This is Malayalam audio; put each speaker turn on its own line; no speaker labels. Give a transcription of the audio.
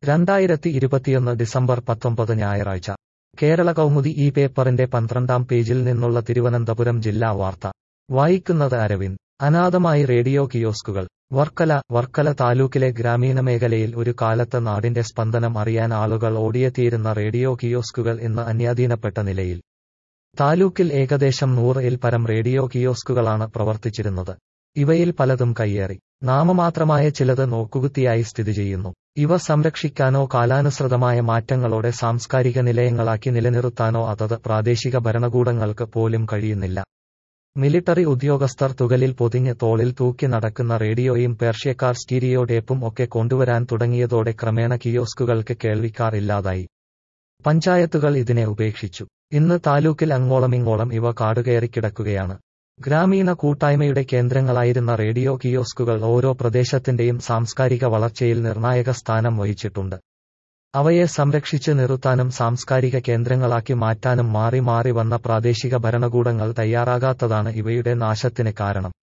രണ്ടായിരത്തി ഇരുപത്തിയൊന്ന് ഡിസംബർ പത്തൊമ്പത് ഞായറാഴ്ച കേരള കൗമുദി ഈ പേപ്പറിന്റെ പന്ത്രണ്ടാം പേജിൽ നിന്നുള്ള തിരുവനന്തപുരം ജില്ലാ വാർത്ത വായിക്കുന്നത് അരവിന്ദ് അനാഥമായി റേഡിയോ കിയോസ്കുകൾ വർക്കല വർക്കല താലൂക്കിലെ ഗ്രാമീണ മേഖലയിൽ ഒരു കാലത്ത് നാടിന്റെ സ്പന്ദനം അറിയാൻ ആളുകൾ ഓടിയെത്തിയിരുന്ന റേഡിയോ കിയോസ്കുകൾ ഇന്ന് അന്യാധീനപ്പെട്ട നിലയിൽ താലൂക്കിൽ ഏകദേശം നൂറിൽ പരം റേഡിയോ കിയോസ്കുകളാണ് പ്രവർത്തിച്ചിരുന്നത് ഇവയിൽ പലതും കയ്യേറി നാമമാത്രമായ ചിലത് നോക്കുകുത്തിയായി സ്ഥിതി ചെയ്യുന്നു ഇവ സംരക്ഷിക്കാനോ കാലാനുസൃതമായ മാറ്റങ്ങളോടെ സാംസ്കാരിക നിലയങ്ങളാക്കി നിലനിർത്താനോ അതത് പ്രാദേശിക ഭരണകൂടങ്ങൾക്ക് പോലും കഴിയുന്നില്ല മിലിട്ടറി ഉദ്യോഗസ്ഥർ തുകലിൽ പൊതിഞ്ഞ് തോളിൽ തൂക്കി നടക്കുന്ന റേഡിയോയും പേർഷ്യക്കാർ സ്റ്റീരിയോ ടേപ്പും ഒക്കെ കൊണ്ടുവരാൻ തുടങ്ങിയതോടെ ക്രമേണ കിയോസ്കുകൾക്ക് കേൾവിക്കാർ ഇല്ലാതായി പഞ്ചായത്തുകൾ ഇതിനെ ഉപേക്ഷിച്ചു ഇന്ന് താലൂക്കിൽ അങ്ങോളമിങ്ങോളം ഇവ കാടുകയറി കിടക്കുകയാണ് ഗ്രാമീണ കൂട്ടായ്മയുടെ കേന്ദ്രങ്ങളായിരുന്ന റേഡിയോ കിയോസ്കുകൾ ഓരോ പ്രദേശത്തിന്റെയും സാംസ്കാരിക വളർച്ചയിൽ നിർണായക സ്ഥാനം വഹിച്ചിട്ടുണ്ട് അവയെ സംരക്ഷിച്ച് നിർത്താനും സാംസ്കാരിക കേന്ദ്രങ്ങളാക്കി മാറ്റാനും മാറി മാറി വന്ന പ്രാദേശിക ഭരണകൂടങ്ങൾ തയ്യാറാകാത്തതാണ് ഇവയുടെ നാശത്തിന് കാരണം